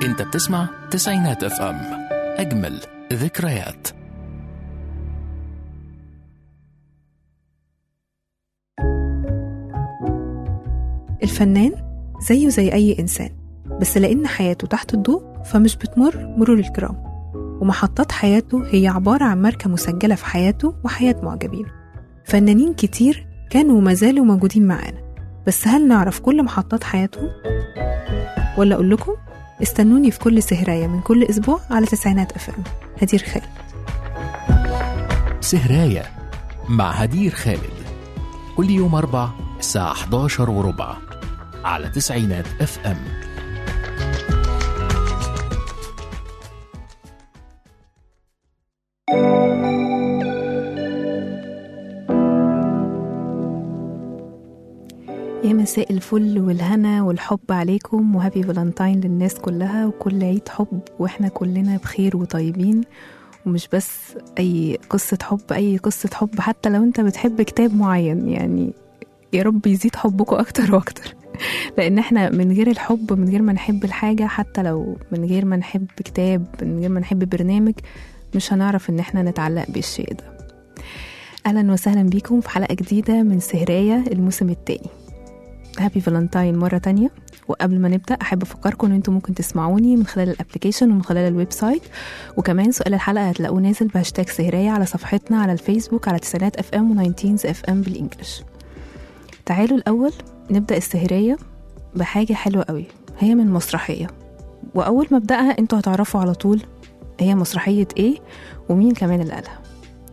انت بتسمع تسعينات اف ام اجمل ذكريات الفنان زيه زي أي إنسان بس لأن حياته تحت الضوء فمش بتمر مرور الكرام ومحطات حياته هي عبارة عن ماركة مسجلة في حياته وحياة معجبين فنانين كتير كانوا وما زالوا موجودين معانا بس هل نعرف كل محطات حياتهم؟ ولا أقول لكم استنوني في كل سهراية من كل أسبوع على تسعينات أف أم هدير خالد سهراية مع هدير خالد كل يوم أربع الساعة 11 وربع على تسعينات اف ام يا مساء الفل والهنا والحب عليكم وهابي فالنتاين للناس كلها وكل عيد حب واحنا كلنا بخير وطيبين ومش بس اي قصة حب اي قصة حب حتى لو انت بتحب كتاب معين يعني يا رب يزيد حبكم اكتر واكتر لان احنا من غير الحب من غير ما نحب الحاجة حتى لو من غير ما نحب كتاب من غير ما نحب برنامج مش هنعرف ان احنا نتعلق بالشيء ده اهلا وسهلا بيكم في حلقة جديدة من سهراية الموسم التاني هابي فالنتاين مرة تانية وقبل ما نبدأ أحب أفكركم إن أنتم ممكن تسمعوني من خلال الأبليكيشن ومن خلال الويب سايت وكمان سؤال الحلقة هتلاقوه نازل بهاشتاج سهرية على صفحتنا على الفيسبوك على تسعينات اف ام و19 اف ام بالإنجلش تعالوا الأول نبدأ السهرية بحاجة حلوة قوي هي من مسرحية وأول ما أبدأها أنتوا هتعرفوا على طول هي مسرحية إيه ومين كمان اللي قالها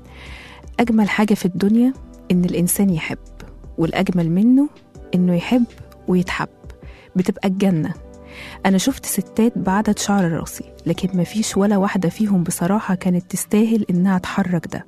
أجمل حاجة في الدنيا إن الإنسان يحب والأجمل منه إنه يحب ويتحب بتبقى الجنة أنا شفت ستات بعدد شعر راسي لكن مفيش ولا واحدة فيهم بصراحة كانت تستاهل إنها تحرك ده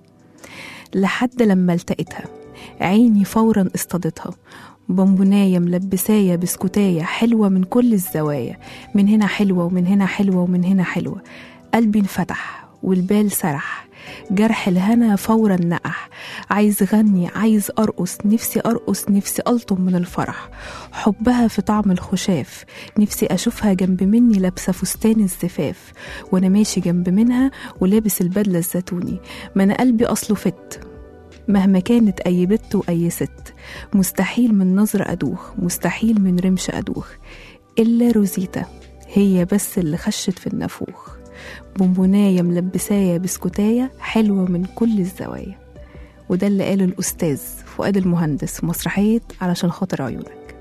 لحد لما التقيتها عيني فورا اصطادتها بونبوناية ملبساية بسكوتاية حلوة من كل الزوايا من هنا حلوة ومن هنا حلوة ومن هنا حلوة قلبي انفتح والبال سرح جرح الهنا فورا نقح عايز غني عايز أرقص نفسي أرقص نفسي ألطم من الفرح حبها في طعم الخشاف نفسي أشوفها جنب مني لابسة فستان الزفاف وأنا ماشي جنب منها ولابس البدلة الزيتوني ما أنا قلبي أصله فت مهما كانت أي بت وأي ست مستحيل من نظر أدوخ مستحيل من رمش أدوخ إلا روزيتا هي بس اللي خشت في النافوخ بونبوناية ملبساية بسكوتاية حلوة من كل الزوايا وده اللي قاله الأستاذ فؤاد المهندس في مسرحية علشان خاطر عيونك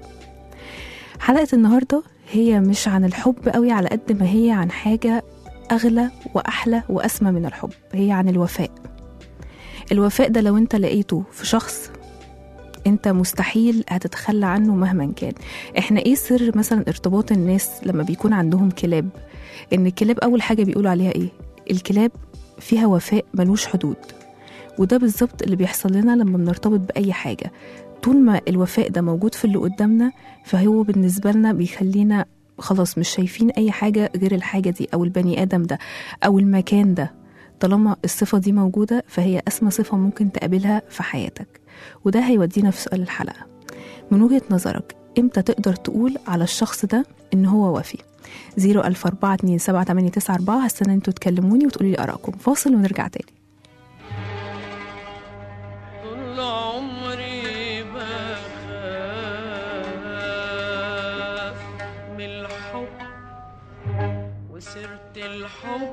حلقة النهاردة هي مش عن الحب قوي على قد ما هي عن حاجة أغلى وأحلى وأسمى من الحب هي عن الوفاء الوفاء ده لو انت لقيته في شخص انت مستحيل هتتخلى عنه مهما كان احنا ايه سر مثلا ارتباط الناس لما بيكون عندهم كلاب ان الكلاب اول حاجه بيقولوا عليها ايه الكلاب فيها وفاء ملوش حدود وده بالظبط اللي بيحصل لنا لما بنرتبط باي حاجه طول ما الوفاء ده موجود في اللي قدامنا فهو بالنسبه لنا بيخلينا خلاص مش شايفين اي حاجه غير الحاجه دي او البني ادم ده او المكان ده طالما الصفه دي موجوده فهي اسمى صفه ممكن تقابلها في حياتك وده هيودينا في سؤال الحلقه من وجهه نظرك امتى تقدر تقول على الشخص ده ان هو وفي 004278994 هستنى انتوا تكلموني وتقولوا لي ارائكم فاصل ونرجع تاني طول عمري بخاف من الحب وسيرة الحب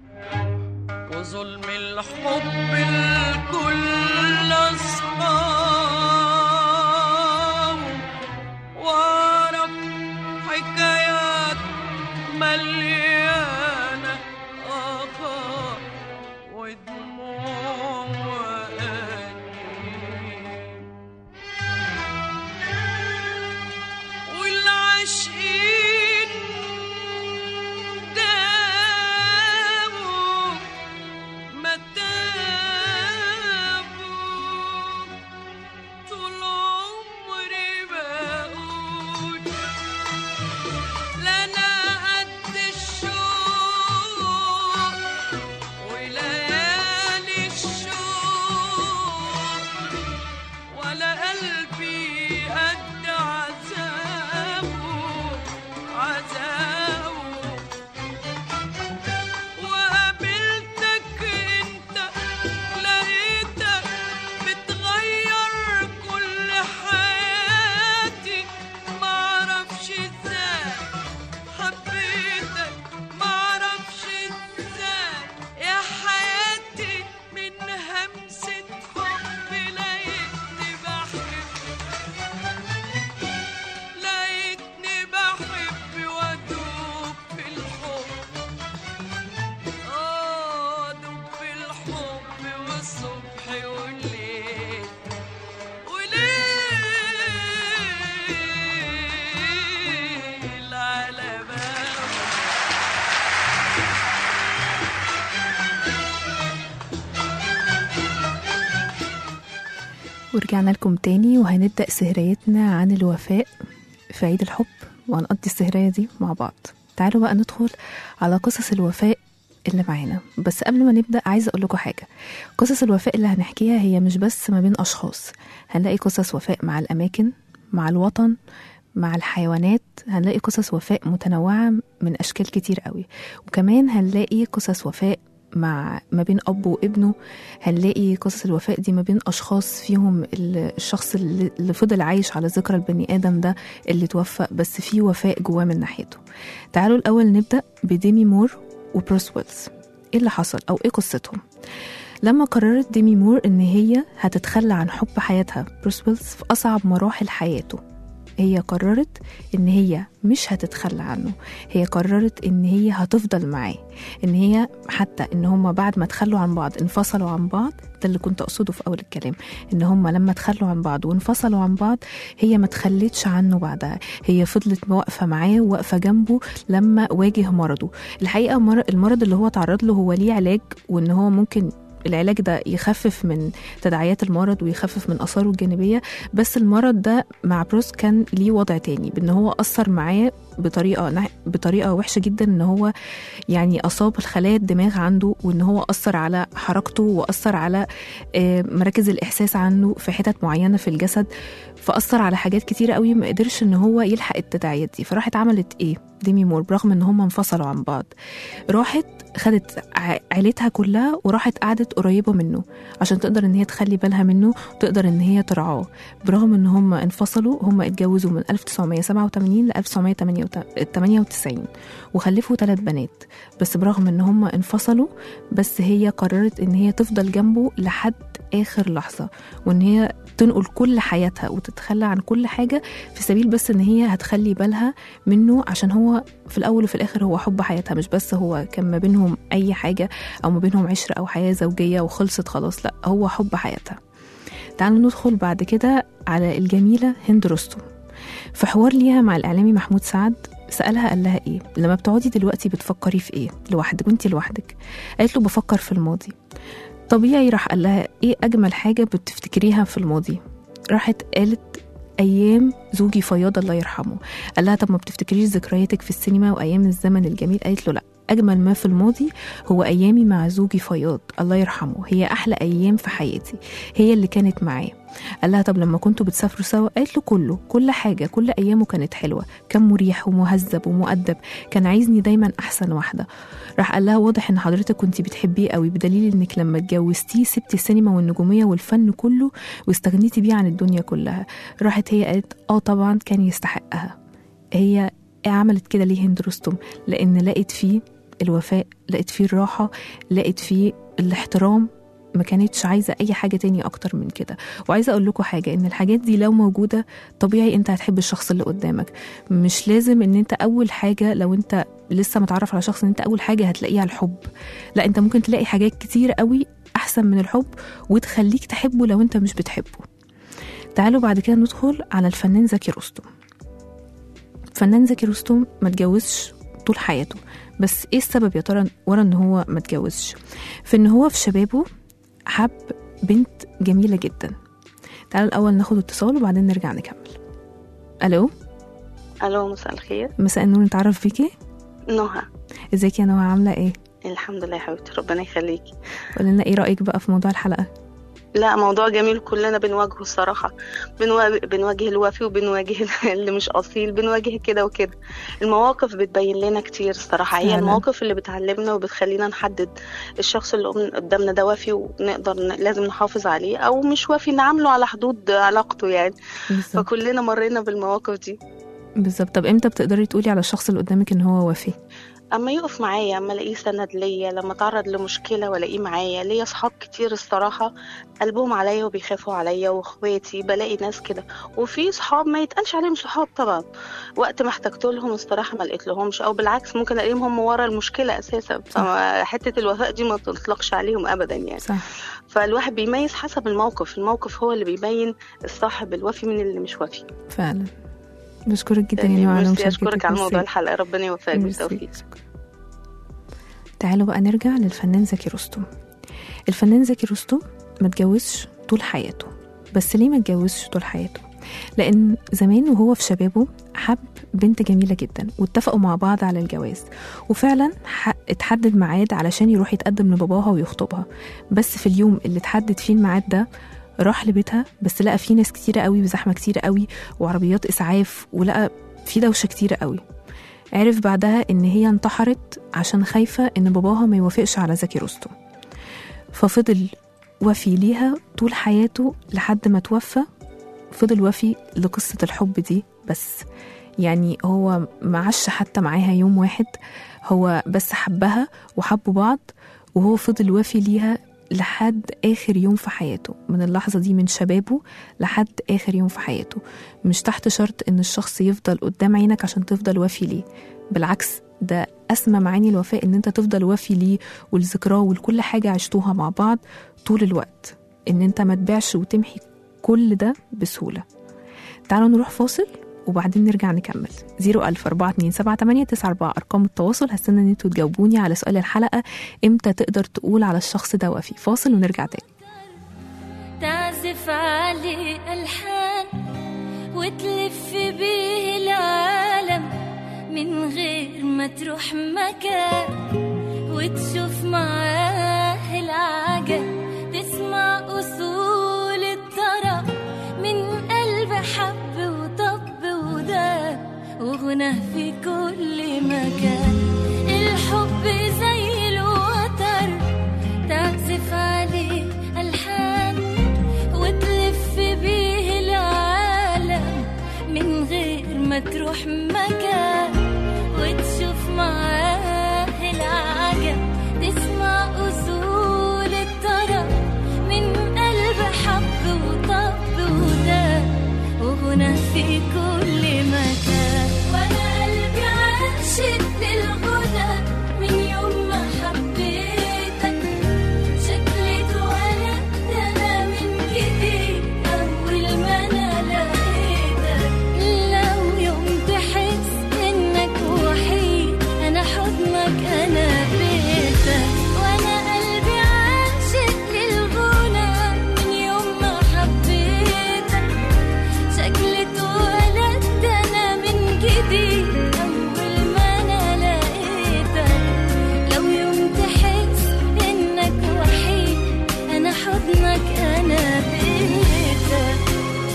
وظلم الحب الكل أصحاب وأعرف حكايات مليانة آخر ودموع وأنين والعاشقين داووا ما تابوا طول عمري بقول لا انا قد الشوق وليالي الشوق ولا قلبي قد عذابه ورجعنا لكم تاني وهنبدأ سهريتنا عن الوفاء في عيد الحب وهنقضي السهرية دي مع بعض تعالوا بقى ندخل على قصص الوفاء اللي معانا بس قبل ما نبدأ عايزة أقول لكم حاجة قصص الوفاء اللي هنحكيها هي مش بس ما بين أشخاص هنلاقي قصص وفاء مع الأماكن مع الوطن مع الحيوانات هنلاقي قصص وفاء متنوعة من أشكال كتير قوي وكمان هنلاقي قصص وفاء مع ما بين أب وابنه هنلاقي قصص الوفاء دي ما بين أشخاص فيهم ال- الشخص اللي اللي فضل عايش على ذكرى البني آدم ده اللي توفى بس في وفاء جواه من ناحيته تعالوا الأول نبدأ بديمي مور وبروس ويلز إيه اللي حصل أو إيه قصتهم لما قررت ديمي مور إن هي هتتخلى عن حب حياتها بروس ويلز في أصعب مراحل حياته هي قررت إن هي مش هتتخلى عنه هي قررت إن هي هتفضل معاه إن هي حتى إن هما بعد ما تخلوا عن بعض انفصلوا عن بعض ده اللي كنت أقصده في أول الكلام إن هما لما تخلوا عن بعض وانفصلوا عن بعض هي ما تخلتش عنه بعدها هي فضلت واقفة معاه وواقفة جنبه لما واجه مرضه الحقيقة مر- المرض اللي هو تعرض له هو ليه علاج وإن هو ممكن العلاج ده يخفف من تداعيات المرض ويخفف من اثاره الجانبيه بس المرض ده مع بروس كان ليه وضع تاني بان هو اثر معاه بطريقه نح- بطريقه وحشه جدا ان هو يعني اصاب الخلايا الدماغ عنده وان هو اثر على حركته واثر على آه، مراكز الاحساس عنده في حتت معينه في الجسد فاثر على حاجات كتيره قوي ما قدرش ان هو يلحق التداعيات دي فراحت عملت ايه ديمي مور برغم ان هم انفصلوا عن بعض راحت خدت ع- عيلتها كلها وراحت قعدت قريبه منه عشان تقدر ان هي تخلي بالها منه وتقدر ان هي ترعاه برغم ان هم انفصلوا هم اتجوزوا من 1987 ل 1998 وخلفوا ثلاث بنات بس برغم ان هم انفصلوا بس هي قررت ان هي تفضل جنبه لحد اخر لحظه وان هي تنقل كل حياتها وتتخلى عن كل حاجه في سبيل بس ان هي هتخلي بالها منه عشان هو في الاول وفي الاخر هو حب حياتها مش بس هو كان ما بينهم اي حاجه او ما بينهم عشره او حياه زوجيه وخلصت خلاص لا هو حب حياتها تعالوا ندخل بعد كده على الجميله هند رستم في حوار ليها مع الاعلامي محمود سعد سالها قال لها ايه لما بتقعدي دلوقتي بتفكري في ايه لوحدك وانت لوحدك قالت له بفكر في الماضي طبيعي راح قال لها ايه اجمل حاجه بتفتكريها في الماضي راحت قالت ايام زوجي فياض الله يرحمه قال لها طب ما بتفتكريش ذكرياتك في السينما وايام الزمن الجميل قالت له لا اجمل ما في الماضي هو ايامي مع زوجي فياض الله يرحمه هي احلى ايام في حياتي هي اللي كانت معاه قال لها طب لما كنتوا بتسافروا سوا قالت له كله كل حاجه كل ايامه كانت حلوه كان مريح ومهذب ومؤدب كان عايزني دايما احسن واحده راح قال لها واضح ان حضرتك كنت بتحبيه قوي بدليل انك لما اتجوزتيه سبتي السينما والنجوميه والفن كله واستغنيتي بيه عن الدنيا كلها راحت هي قالت اه طبعا كان يستحقها هي عملت كده ليه هند رستم لان لقت فيه الوفاء لقت فيه الراحه لقت فيه الاحترام ما كانتش عايزه اي حاجه تاني اكتر من كده وعايزه اقول لكم حاجه ان الحاجات دي لو موجوده طبيعي انت هتحب الشخص اللي قدامك مش لازم ان انت اول حاجه لو انت لسه متعرف على شخص ان انت اول حاجه هتلاقيها الحب لا انت ممكن تلاقي حاجات كتير قوي احسن من الحب وتخليك تحبه لو انت مش بتحبه تعالوا بعد كده ندخل على الفنان زكي رستم فنان زكي رستم ما اتجوزش طول حياته بس ايه السبب يا ترى ورا ان هو ما اتجوزش في ان هو في شبابه حب بنت جميله جدا تعالوا الاول ناخد اتصال وبعدين نرجع نكمل الو الو مساء الخير مساء النور نتعرف بيكي نهى ازيك يا نوى عامله ايه الحمد لله يا حبيبتي ربنا يخليكي قولي لنا ايه رايك بقى في موضوع الحلقه لا موضوع جميل كلنا بنواجهه الصراحة بنوا- بنواجه الوافي وبنواجه اللي مش أصيل بنواجه كده وكده المواقف بتبين لنا كتير الصراحة هي فعلا. المواقف اللي بتعلمنا وبتخلينا نحدد الشخص اللي قم- قدامنا ده وافي ونقدر ن- لازم نحافظ عليه أو مش وافي نعامله على حدود علاقته يعني بالظبط فكلنا مرينا بالمواقف دي بالظبط طب امتى بتقدري تقولي على الشخص اللي قدامك ان هو وافي اما يقف معايا اما الاقيه سند ليا لما اتعرض لمشكله والاقيه معايا ليا اصحاب كتير الصراحه قلبهم عليا وبيخافوا عليا واخواتي بلاقي ناس كده وفي صحاب ما يتقالش عليهم صحاب طبعا وقت ما احتجت لهم الصراحه ما لقيت لهمش او بالعكس ممكن الاقيهم هم ورا المشكله اساسا فحته الوفاء دي ما تطلقش عليهم ابدا يعني صح فالواحد بيميز حسب الموقف الموقف هو اللي بيبين الصاحب الوفي من اللي مش وفي فعلا بشكرك جدا يا نوى على ميرسي مشاركتك اشكرك على موضوع ميرسي. الحلقه ربنا يوفقك ميرسي. بالتوفيق تعالوا بقى نرجع للفنان زكي رستم الفنان زكي رستم ما اتجوزش طول حياته بس ليه ما اتجوزش طول حياته لان زمان وهو في شبابه حب بنت جميله جدا واتفقوا مع بعض على الجواز وفعلا ح- اتحدد ميعاد علشان يروح يتقدم لباباها ويخطبها بس في اليوم اللي اتحدد فيه الميعاد ده راح لبيتها بس لقى فيه ناس كتيرة قوي وزحمة كتيرة قوي وعربيات إسعاف ولقى في دوشة كتيرة قوي عرف بعدها إن هي انتحرت عشان خايفة إن باباها ما يوافقش على زكي رستم ففضل وفي ليها طول حياته لحد ما توفى فضل وفي لقصة الحب دي بس يعني هو ما عاش حتى معاها يوم واحد هو بس حبها وحبوا بعض وهو فضل وفي ليها لحد آخر يوم في حياته من اللحظة دي من شبابه لحد آخر يوم في حياته مش تحت شرط إن الشخص يفضل قدام عينك عشان تفضل وفي ليه بالعكس ده أسمى معاني الوفاء إن أنت تفضل وفي ليه والذكراه ولكل حاجة عشتوها مع بعض طول الوقت إن أنت ما تبيعش وتمحي كل ده بسهولة تعالوا نروح فاصل وبعدين نرجع نكمل 01000 427 أرقام التواصل هستنى إن انتوا تجاوبوني على سؤال الحلقة إمتى تقدر تقول على الشخص ده وفي فاصل ونرجع تاني تعزف عليه ألحان وتلف بيه العالم من غير ما تروح مكان وتشوف معاه العجب تسمع أصول الطرب من قلب حب وطب وداب وغنى في كل مكان الحب زي الوتر تعزف عليه ألحان وتلف بيه العالم من غير ما تروح مكان وتشوف معاه العجب تسمع أصول الطرب من قلب حب وطب وداب وغنى في كل مكان وانا قلبي عاشق للغنى من يوم ما حبيتك شكلي اتولدت انا من جديد اول ما انا لقيتك لو يوم تحس انك وحيد انا حضنك انا بيتك وانا قلبي عاشق للغنى من يوم ما حبيتك شكلي اتولدت انا من جديد اول ما انا لقيتك لو يوم تحس انك وحيد انا حضنك انا بيتك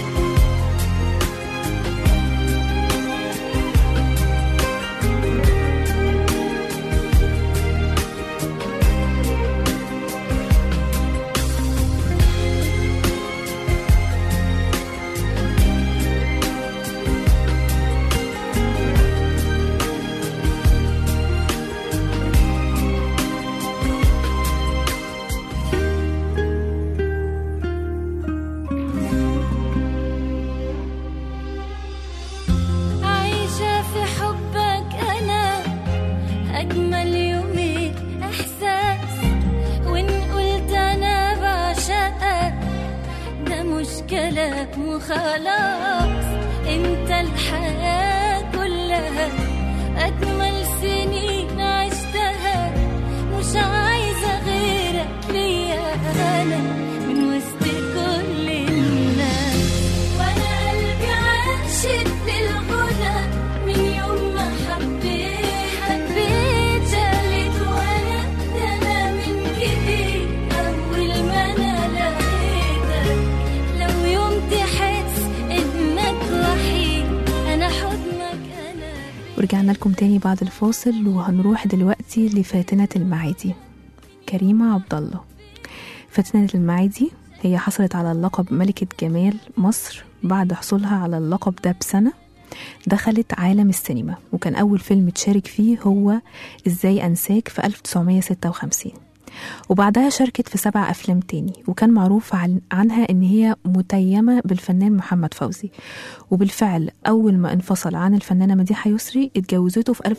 عايشة في حبك أنا أجمل يومين إحساس وإن قلت أنا بعشقك ده مش كلام وخلاص أنت الحياة كلها أجمل سنين عشتها مش عايزة غيرك ليا أنا من وسط كل الناس وانا قلبي عاشق للغنى من يوم ما حبيت حبيت جليت وانا انا من جديد اول ما انا لقيتك لو يوم تحس انك وحيد انا حضنك انا ورجعنا لكم تاني بعد الفاصل وهنروح دلوقتي لفاتنة المعادي كريمة عبد الله فاتنة المعادي هي حصلت على اللقب ملكة جمال مصر بعد حصولها على اللقب ده بسنة دخلت عالم السينما وكان أول فيلم تشارك فيه هو إزاي أنساك في 1956 وبعدها شاركت في سبع أفلام تاني وكان معروف عن عنها إن هي متيمة بالفنان محمد فوزي وبالفعل أول ما انفصل عن الفنانة مديحة يسري اتجوزته في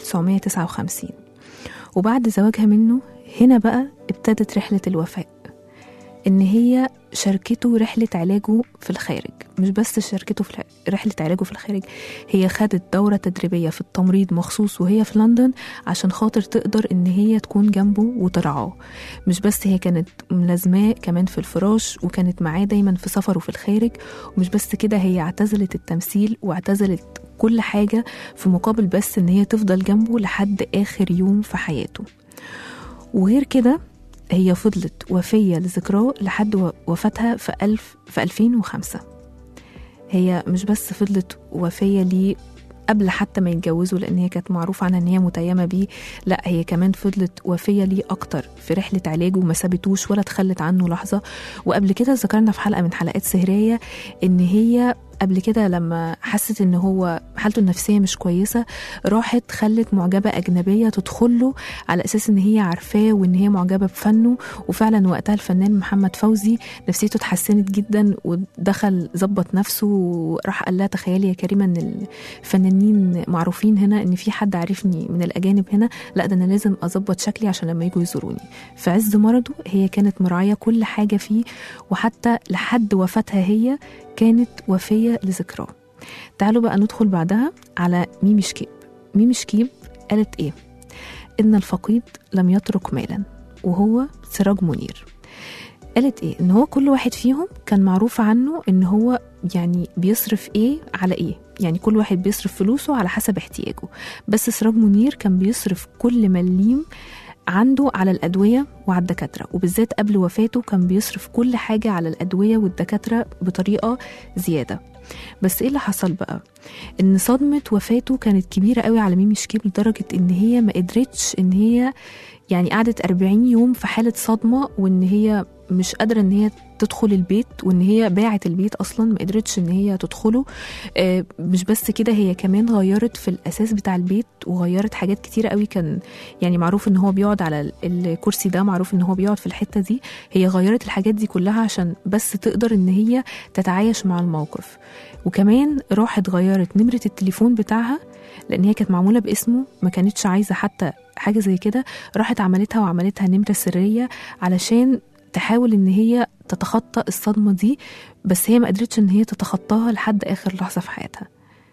1959 وبعد زواجها منه هنا بقى ابتدت رحلة الوفاء ان هي شاركته رحلة علاجه في الخارج مش بس شاركته في رحلة علاجه في الخارج هي خدت دورة تدريبية في التمريض مخصوص وهي في لندن عشان خاطر تقدر ان هي تكون جنبه وترعاه مش بس هي كانت ملازماه كمان في الفراش وكانت معاه دايما في سفره في الخارج ومش بس كده هي اعتزلت التمثيل واعتزلت كل حاجة في مقابل بس ان هي تفضل جنبه لحد اخر يوم في حياته وغير كده هي فضلت وفية لذكراه لحد و- وفاتها في, ألف في 2005 هي مش بس فضلت وفية ليه قبل حتى ما يتجوزوا لان هي كانت معروف عنها ان هي متيمه بيه لا هي كمان فضلت وفيه ليه اكتر في رحله علاجه وما سابتوش ولا تخلت عنه لحظه وقبل كده ذكرنا في حلقه من حلقات سهريه ان هي قبل كده لما حست ان هو حالته النفسيه مش كويسه راحت خلت معجبه اجنبيه تدخل له على اساس ان هي عارفاه وان هي معجبه بفنه وفعلا وقتها الفنان محمد فوزي نفسيته اتحسنت جدا ودخل ظبط نفسه وراح قال لها تخيلي يا كريمه ان الفنانين معروفين هنا ان في حد عارفني من الاجانب هنا لا ده انا لازم اظبط شكلي عشان لما يجوا يزوروني في عز مرضه هي كانت مراعيه كل حاجه فيه وحتى لحد وفاتها هي كانت وفيه لذكراه تعالوا بقى ندخل بعدها على ميمي شكيب ميمي شكيب قالت ايه ان الفقيد لم يترك مالا وهو سراج منير قالت ايه ان هو كل واحد فيهم كان معروف عنه ان هو يعني بيصرف ايه على ايه يعني كل واحد بيصرف فلوسه على حسب احتياجه بس سراج منير كان بيصرف كل مليم عنده على الأدوية وعلى الدكاترة وبالذات قبل وفاته كان بيصرف كل حاجة على الأدوية والدكاترة بطريقة زيادة بس ايه اللي حصل بقى ان صدمة وفاته كانت كبيرة قوي على ميمي شكيب لدرجة ان هي ما قدرتش ان هي يعني قعدت 40 يوم في حالة صدمة وان هي مش قادرة ان هي تدخل البيت وان هي باعت البيت اصلا ما قدرتش ان هي تدخله آه، مش بس كده هي كمان غيرت في الاساس بتاع البيت وغيرت حاجات كتيرة قوي كان يعني معروف ان هو بيقعد على ال- الكرسي ده معروف ان هو بيقعد في الحتة دي هي غيرت الحاجات دي كلها عشان بس تقدر ان هي تتعايش مع الموقف وكمان راحت غيرت نمرة التليفون بتاعها لان هي كانت معمولة باسمه ما كانتش عايزة حتى حاجة زي كده راحت عملتها وعملتها نمرة سرية علشان تحاول ان هي تتخطى الصدمة دي بس هي ما قدرتش ان هي تتخطاها لحد اخر لحظة في حياتها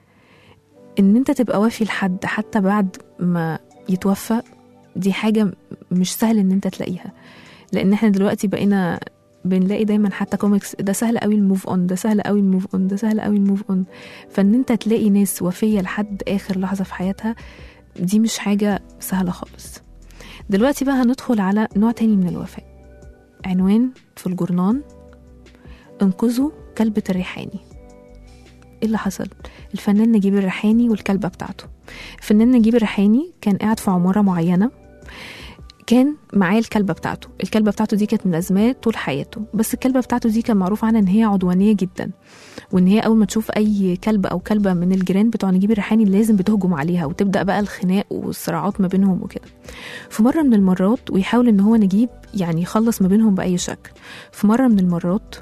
ان انت تبقى وافي لحد حتى بعد ما يتوفى دي حاجة مش سهل ان انت تلاقيها لان احنا دلوقتي بقينا بنلاقي دايما حتى كوميكس ده سهل قوي الموف اون ده سهل قوي الموف اون ده سهل قوي الموف اون فان انت تلاقي ناس وفيه لحد اخر لحظه في حياتها دي مش حاجه سهله خالص دلوقتي بقى هندخل على نوع تاني من الوفاه عنوان في الجورنان انقذوا كلبة الريحاني ايه اللي حصل الفنان نجيب الريحاني والكلبة بتاعته الفنان نجيب الريحاني كان قاعد في عمارة معينة كان معاه الكلبة بتاعته الكلبة بتاعته دي كانت ملازماه طول حياته بس الكلبة بتاعته دي كان معروف عنها ان هي عدوانية جدا وان هي اول ما تشوف اي كلب او كلبة من الجيران بتوع نجيب الريحاني لازم بتهجم عليها وتبدأ بقى الخناق والصراعات ما بينهم وكده في مرة من المرات ويحاول ان هو نجيب يعني يخلص ما بينهم بأي شكل في مرة من المرات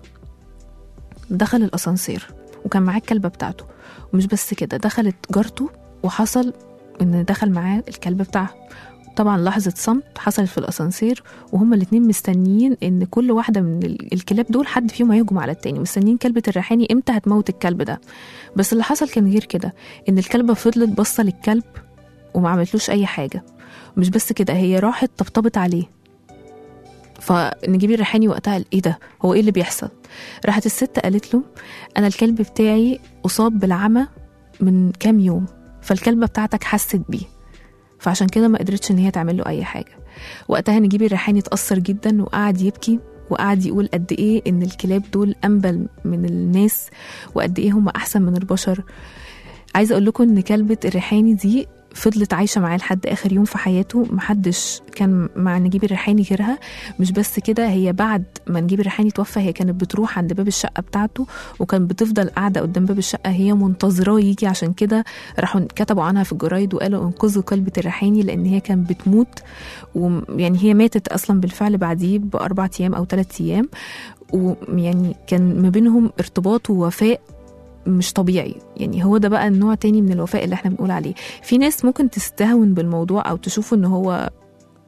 دخل الاسانسير وكان معاه الكلبة بتاعته ومش بس كده دخلت جارته وحصل ان دخل معاه الكلب بتاعها طبعا لحظة صمت حصلت في الأسانسير وهما الاتنين مستنيين إن كل واحدة من ال- الكلاب دول حد فيهم هيهجم على التاني مستنيين كلبة الريحاني إمتى هتموت الكلب ده بس اللي حصل كان غير كده إن الكلبة فضلت باصة للكلب وما عملتلوش أي حاجة مش بس كده هي راحت طبطبت عليه فنجيب الريحاني وقتها قال ايه ده هو ايه اللي بيحصل راحت الست قالت له انا الكلب بتاعي اصاب بالعمى من كام يوم فالكلبه بتاعتك حست بيه فعشان كده ما قدرتش ان هي تعمل له اي حاجه وقتها نجيب الريحاني اتاثر جدا وقعد يبكي وقعد يقول قد ايه ان الكلاب دول انبل من الناس وقد ايه هم احسن من البشر عايزه اقول لكم ان كلبه الريحاني دي فضلت عايشه معاه لحد اخر يوم في حياته محدش كان مع نجيب الريحاني غيرها مش بس كده هي بعد ما نجيب الريحاني توفى هي كانت بتروح عند باب الشقه بتاعته وكان بتفضل قاعده قدام باب الشقه هي منتظراه يجي عشان كده راحوا كتبوا عنها في الجرايد وقالوا انقذوا كلبة الريحاني لان هي كانت بتموت ويعني هي ماتت اصلا بالفعل بعديه باربع ايام او ثلاث ايام ويعني كان ما بينهم ارتباط ووفاء مش طبيعي يعني هو ده بقى النوع تاني من الوفاء اللي احنا بنقول عليه في ناس ممكن تستهون بالموضوع او تشوفه ان هو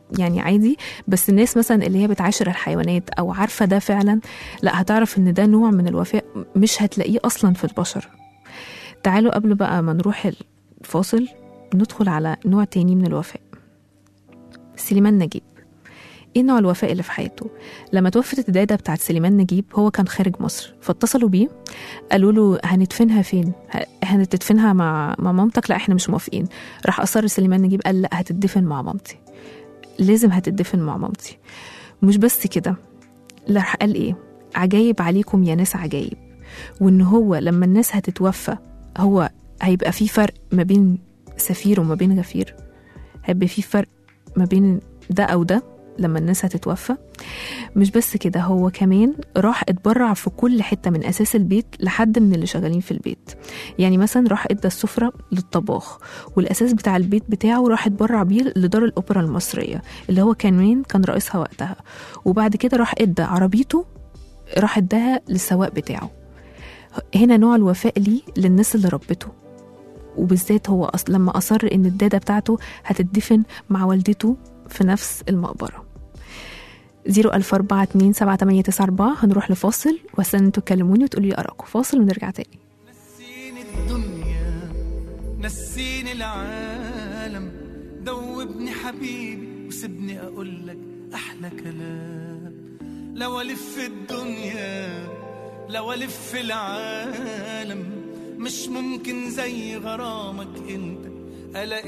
يعني عادي بس الناس مثلا اللي هي بتعاشر الحيوانات او عارفه ده فعلا لا هتعرف ان ده نوع من الوفاء مش هتلاقيه اصلا في البشر تعالوا قبل بقى ما نروح الفاصل ندخل على نوع تاني من الوفاء سليمان نجيب ايه نوع الوفاء اللي في حياته لما توفت الداده بتاعت سليمان نجيب هو كان خارج مصر فاتصلوا بيه قالوا له هندفنها فين ه- هتدفنها مع مع مامتك لا احنا مش موافقين راح اصر سليمان نجيب قال لا هتدفن مع مامتي لازم هتدفن مع مامتي مش بس كده لا راح قال ايه عجايب عليكم يا ناس عجايب وان هو لما الناس هتتوفى هو هيبقى في فرق ما بين سفير وما بين غفير هيبقى في فرق ما بين ده او ده لما الناس هتتوفى مش بس كده هو كمان راح اتبرع في كل حته من اساس البيت لحد من اللي شغالين في البيت يعني مثلا راح ادى السفره للطباخ والاساس بتاع البيت بتاعه راح اتبرع بيه لدار الاوبرا المصريه اللي هو كمان كان رئيسها وقتها وبعد كده راح ادى عربيته راح اداها للسواق بتاعه هنا نوع الوفاء ليه للناس اللي ربته وبالذات هو أص... لما أصر إن الدادة بتاعته هتدفن مع والدته في نفس المقبرة زيرو ألف أربعة اتنين سبعة تمانية تسعة أربعة هنروح لفاصل واستنى انتوا تكلموني وتقولوا لي أراكم فاصل ونرجع تاني نسيني الدنيا نسيني العالم دوبني حبيبي وسيبني اقول لك احلى كلام لو الف الدنيا لو الف العالم مش ممكن زي غرامك انت الاقي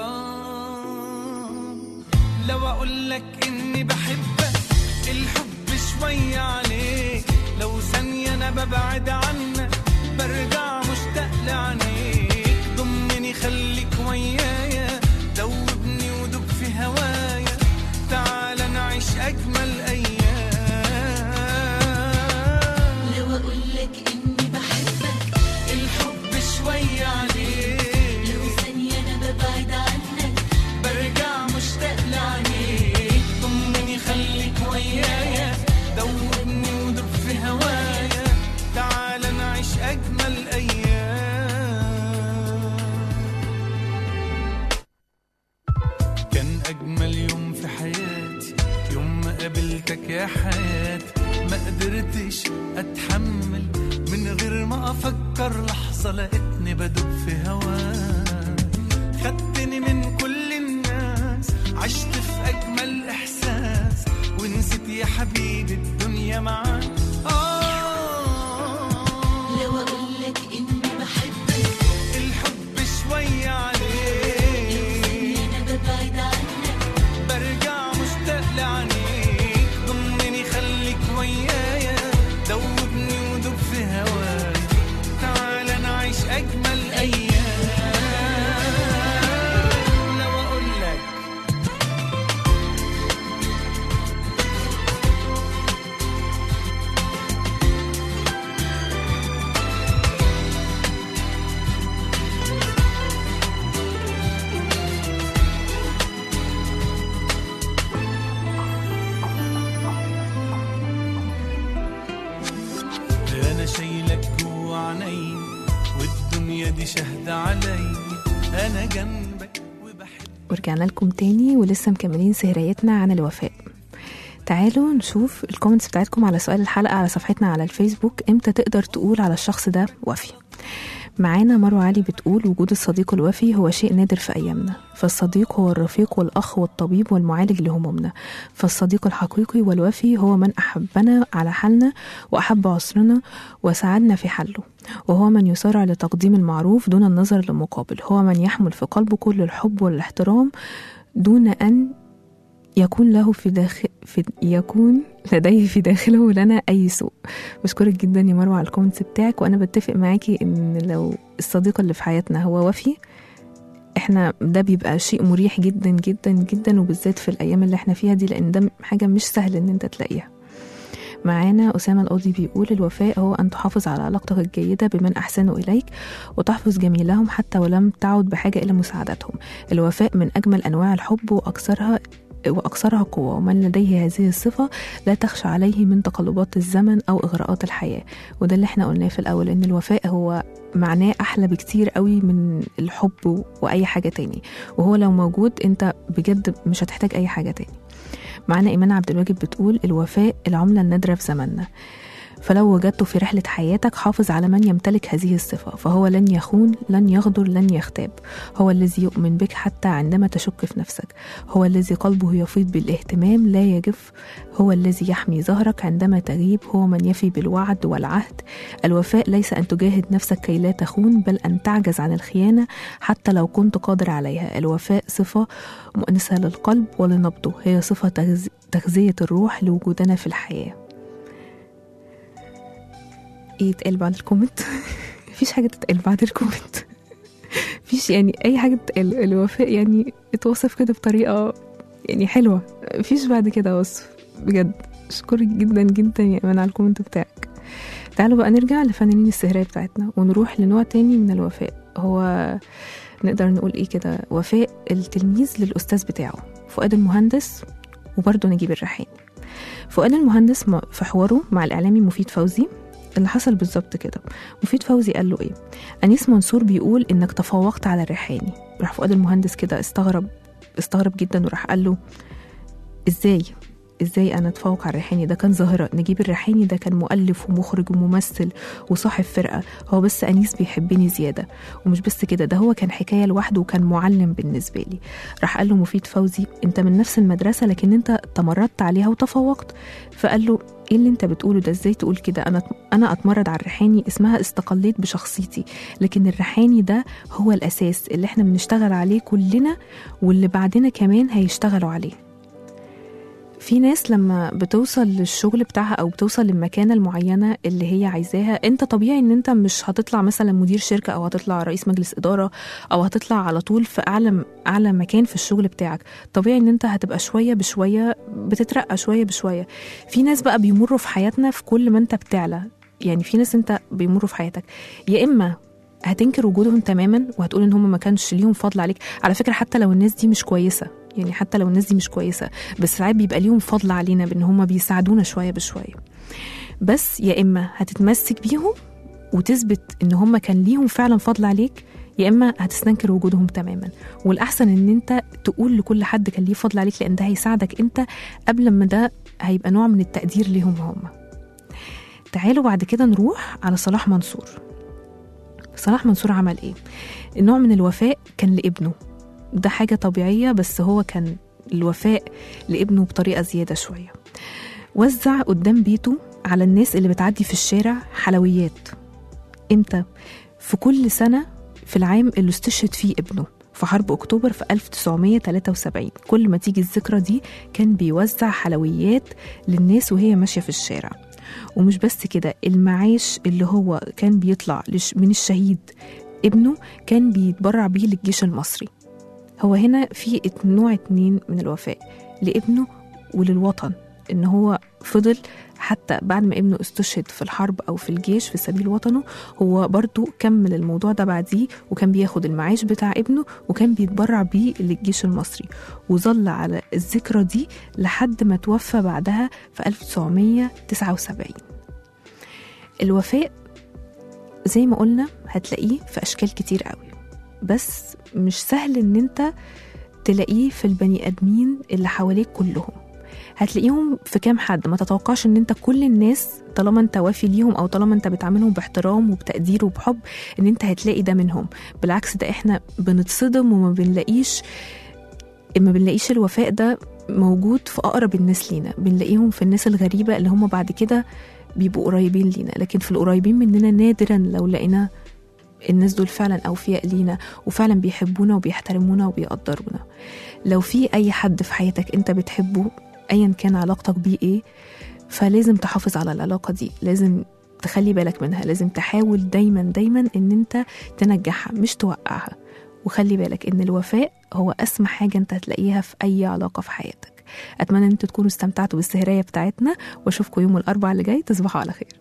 غرام لو اقول لك اني بحبك الحب شوية عليك لو ثانية انا ببعد عنك برجع مشتاق لعينيك ضمني خليك ويايا دوبني ودوب في هوايا تعال نعيش اجمل ايام لو اقول لك اني بحبك الحب شوية عليك لو ثانية انا ببعد عنك برجع مشتاق لعينيك ضمني خليك ويايا دوبني ودوب في هوايا تعال نعيش اجمل ايام كان اجمل يوم في حياتي يوم ما قابلتك يا حياتي ما قدرتش اتحمل من غير ما افكر لحظه لقيتني بدوب في هواك خدتني من كل الناس عشت في اجمل احساس ونسيت يا حبيبي الدنيا معاك آه لو اقول لك اني بحبك الحب شوية عليك انا ببعد عنك برجع مشتاق لعينيك ضمني خليك ويايا دوبني ودوب في هواك تعال نعيش اجمل ايام لو اقول لك انا شايلك جوا عيني والدنيا دي شهد علي انا جنبك وبحب ورجعنا لكم تاني ولسه مكملين سهريتنا عن الوفاء تعالوا نشوف الكومنتس بتاعتكم على سؤال الحلقة على صفحتنا على الفيسبوك امتى تقدر تقول على الشخص ده وفي معانا مروة علي بتقول وجود الصديق الوفي هو شيء نادر في أيامنا فالصديق هو الرفيق والأخ والطبيب والمعالج لهمومنا فالصديق الحقيقي والوفي هو من أحبنا على حالنا وأحب عصرنا وساعدنا في حله وهو من يسارع لتقديم المعروف دون النظر للمقابل هو من يحمل في قلبه كل الحب والاحترام دون أن يكون له في داخل في يكون لديه في داخله لنا أي سوء بشكرك جدا يا مروة على الكومنتس بتاعك وأنا بتفق معاكي إن لو الصديق اللي في حياتنا هو وفي احنا ده بيبقى شيء مريح جدا جدا جدا وبالذات في الأيام اللي احنا فيها دي لأن ده حاجة مش سهل إن أنت تلاقيها معانا أسامة القاضي بيقول الوفاء هو أن تحافظ على علاقتك الجيدة بمن أحسنوا إليك وتحفظ جميلهم حتى ولم تعد بحاجة إلى مساعدتهم الوفاء من أجمل أنواع الحب وأكثرها وأكثرها قوة ومن لديه هذه الصفة لا تخشى عليه من تقلبات الزمن أو إغراءات الحياة وده اللي احنا قلناه في الأول إن الوفاء هو معناه أحلى بكتير قوي من الحب و- وأي حاجة تاني وهو لو موجود أنت بجد مش هتحتاج أي حاجة تاني معانا إيمان عبد الواجد بتقول الوفاء العملة النادرة في زماننا فلو وجدته في رحلة حياتك حافظ على من يمتلك هذه الصفة فهو لن يخون لن يغدر لن يغتاب هو الذي يؤمن بك حتى عندما تشك في نفسك هو الذي قلبه يفيض بالاهتمام لا يجف هو الذي يحمي ظهرك عندما تغيب هو من يفي بالوعد والعهد الوفاء ليس أن تجاهد نفسك كي لا تخون بل أن تعجز عن الخيانة حتى لو كنت قادر عليها الوفاء صفة مؤنسة للقلب ولنبضه هي صفة تغذ- تغذية الروح لوجودنا في الحياة ايه يتقال بعد الكومنت مفيش حاجة تتقال بعد الكومنت مفيش يعني أي حاجة تتقال الوفاء يعني اتوصف كده بطريقة يعني حلوة مفيش بعد كده وصف بجد أشكرك جدا جدا يا إيمان على الكومنت بتاعك تعالوا بقى نرجع لفنانين السهرية بتاعتنا ونروح لنوع تاني من الوفاء هو نقدر نقول ايه كده وفاء التلميذ للأستاذ بتاعه فؤاد المهندس وبرضه نجيب الريحاني فؤاد المهندس م- في حواره مع الإعلامي مفيد فوزي اللي حصل بالظبط كده مفيد فوزي قال له ايه أنيس منصور بيقول إنك تفوقت على الريحاني راح فؤاد المهندس كده استغرب استغرب جدا وراح قال له ازاي ازاي انا اتفوق على الريحاني ده كان ظاهره نجيب الريحاني ده كان مؤلف ومخرج وممثل وصاحب فرقه هو بس انيس بيحبني زياده ومش بس كده ده هو كان حكايه لوحده وكان معلم بالنسبه لي راح قال له مفيد فوزي انت من نفس المدرسه لكن انت تمردت عليها وتفوقت فقال له ايه اللي انت بتقوله ده ازاي تقول كده انا انا اتمرد على الريحاني اسمها استقليت بشخصيتي لكن الريحاني ده هو الاساس اللي احنا بنشتغل عليه كلنا واللي بعدنا كمان هيشتغلوا عليه في ناس لما بتوصل للشغل بتاعها او بتوصل للمكانه المعينه اللي هي عايزاها انت طبيعي ان انت مش هتطلع مثلا مدير شركه او هتطلع رئيس مجلس اداره او هتطلع على طول في اعلى اعلى مكان في الشغل بتاعك طبيعي ان انت هتبقى شويه بشويه بتترقى شويه بشويه في ناس بقى بيمروا في حياتنا في كل ما انت بتعلى يعني في ناس انت بيمروا في حياتك يا اما هتنكر وجودهم تماما وهتقول ان هم ما كانش ليهم فضل عليك على فكره حتى لو الناس دي مش كويسه يعني حتى لو الناس دي مش كويسه بس ساعات بيبقى ليهم فضل علينا بان هم بيساعدونا شويه بشويه بس يا اما هتتمسك بيهم وتثبت ان هم كان ليهم فعلا فضل عليك يا اما هتستنكر وجودهم تماما والاحسن ان انت تقول لكل حد كان ليه فضل عليك لان ده هيساعدك انت قبل ما ده هيبقى نوع من التقدير ليهم هم تعالوا بعد كده نروح على صلاح منصور صلاح منصور عمل ايه النوع من الوفاء كان لابنه ده حاجة طبيعية بس هو كان الوفاء لابنه بطريقة زيادة شوية وزع قدام بيته على الناس اللي بتعدي في الشارع حلويات امتى في كل سنة في العام اللي استشهد فيه ابنه في حرب اكتوبر في 1973 كل ما تيجي الذكرى دي كان بيوزع حلويات للناس وهي ماشية في الشارع ومش بس كده المعاش اللي هو كان بيطلع لش- من الشهيد ابنه كان بيتبرع بيه للجيش المصري هو هنا في ات- نوع اتنين من الوفاء لابنه وللوطن ان هو فضل حتى بعد ما ابنه استشهد في الحرب او في الجيش في سبيل وطنه هو برضو كمل الموضوع ده بعديه وكان بياخد المعاش بتاع ابنه وكان بيتبرع بيه للجيش المصري وظل على الذكرى دي لحد ما توفى بعدها في 1979 الوفاء زي ما قلنا هتلاقيه في اشكال كتير قوي بس مش سهل ان انت تلاقيه في البني ادمين اللي حواليك كلهم هتلاقيهم في كام حد ما تتوقعش ان انت كل الناس طالما انت وافي ليهم او طالما انت بتعاملهم باحترام وبتقدير وبحب ان انت هتلاقي ده منهم بالعكس ده احنا بنتصدم وما بنلاقيش ما بنلاقيش الوفاء ده موجود في اقرب الناس لينا بنلاقيهم في الناس الغريبه اللي هم بعد كده بيبقوا قريبين لينا لكن في القريبين مننا نادرا لو لقينا الناس دول فعلا أوفياء لينا وفعلا بيحبونا وبيحترمونا وبيقدرونا لو في أي حد في حياتك أنت بتحبه أيا كان علاقتك بيه إيه فلازم تحافظ على العلاقة دي لازم تخلي بالك منها لازم تحاول دايما دايما ان انت تنجحها مش توقعها وخلي بالك ان الوفاء هو اسمى حاجة انت هتلاقيها في اي علاقة في حياتك اتمنى ان انتوا تكونوا استمتعتوا بالسهرية بتاعتنا واشوفكم يوم الاربعاء اللي جاي تصبحوا على خير